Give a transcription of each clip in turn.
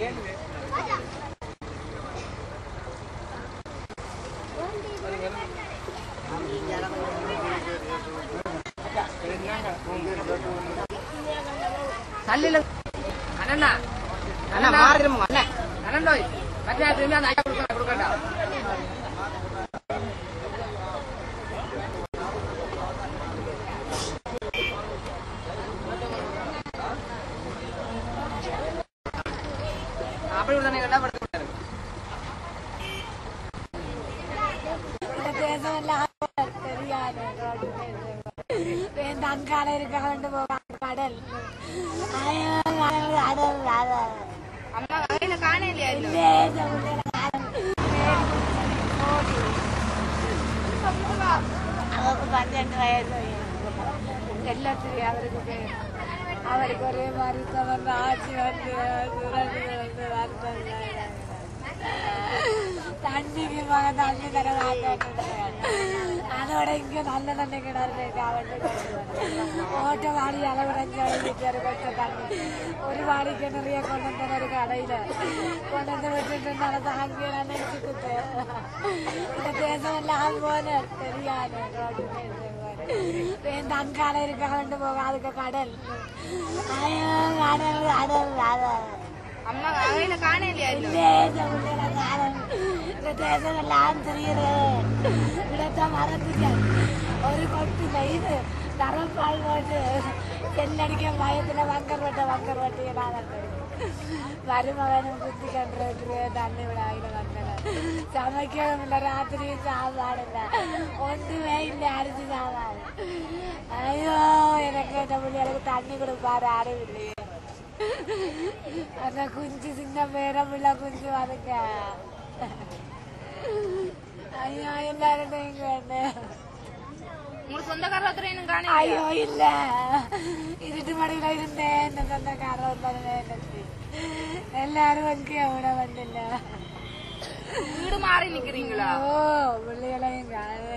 தள்ளில அண்ணா அண்ணா மாறிடும் அண்ணா அண்ணன் மற்ற திரும்பி அந்த ஐயா கொடுக்க கொடுக்கண்டா அப்படி தானே கேட்டா படுத்து விட்டாரு. என் அங்கால இருக்க கொண்டு போவாங்க கடல் ஐயோ, கடல், கடல், கடல். அம்மா கையில காண இல்லையா இல்ல இல்லே, இந்த பிள்ளைல கடல். ஓடி. அவருக்கு பன்னெண்டு வயசு எல்லாத்தையும் அவருக்கு பேர் அவருக்கு ஒரே மாதிரி தவறு ஆட்சி வந்து சுரண்டு வந்து வருத்தம் தண்ணிக்கு மக தண்ணி தர அதோட இங்க நல்ல தண்ணி கிணறு ஓட்ட வாடி அளவு அஞ்சு அழுகிட்டாரு கொஞ்சம் தண்ணி ஒரு வாடிக்கு நிறைய கொண்டு வந்த ஒரு கடையில கொண்டு வந்து வச்சுட்டு நல்ல தாங்கி நான் நினைச்சுக்கிட்டு இந்த தேசம் எல்லாம் போன தெரியாது ரோட்டு பேசுவாரு. என் அங்கால இருக்க கொண்டு போக அதுக்கு கடல் ஐயோ கடல் கடல் கடல் அம்மா கையில காண இல்லையா இல்ல இல்லே, இந்த பிள்ளைல காலம். இந்த தேசம் எல்லாம் தெரியுது இதைத்தான் மறந்துட்டேன் ஒரு கொட்டு இது தரப்பால் போட்டு செல்லடிக்க பயத்துல வங்கர் வட்ட வங்கர் வட்டி மருமகனும் குத்தி கண்டுருக்கு தண்ணி விட ஆகிட வந்தன சமைக்கவும் இல்லை ராத்திரி சாப்பாடு இல்லை ஒன்றுமே இல்லை அரிசி சாப்பாடு ஐயோ எனக்கு இந்த பிள்ளைகளுக்கு தண்ணி கொடுப்பாரு யாரும் இல்லையே அந்த குஞ்சு சின்ன பேர பிள்ளை குஞ்சு வருங்க ஐயோ எல்லாரும் இங்க வேண்டேன் உங்களுக்கு சொந்தக்கார ஒருத்தர் இன்னும் காண ஐயோ இல்ல இருட்டு மடியில இருந்தேன் இந்த சொந்தக்காரர் வந்ததுல எனக்கு எல்லாரும் வந்து விட வந்தில்ல வீடு மாறி நிக்கிறீங்களா ஓ பிள்ளைகளையும் காணவே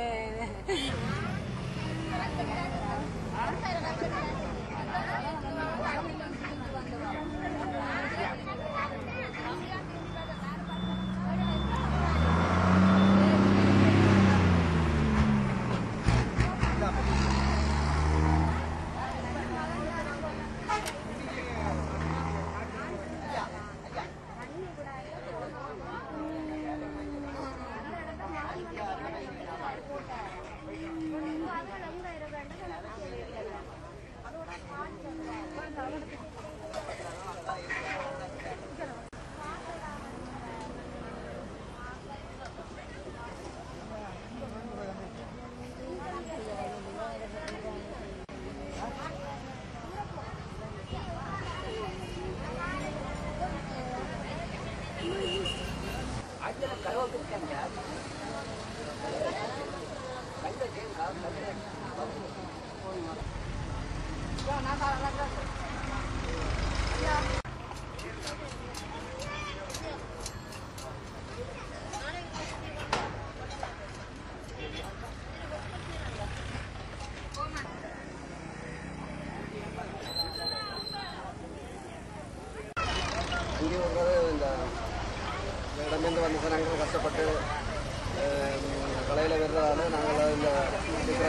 இங்கே வர்றது இந்த இடமேந்து வந்த ஜனங்கள் கஷ்டப்பட்டு கலையில் வர்றதால நாங்கள் இந்த இருக்கிற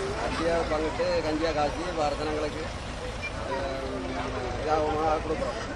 அரிசியாக பங்கிட்டு கஞ்சியாக காய்ச்சி வர ஜனங்களுக்கு இதாகமாக கொடுக்குறோம்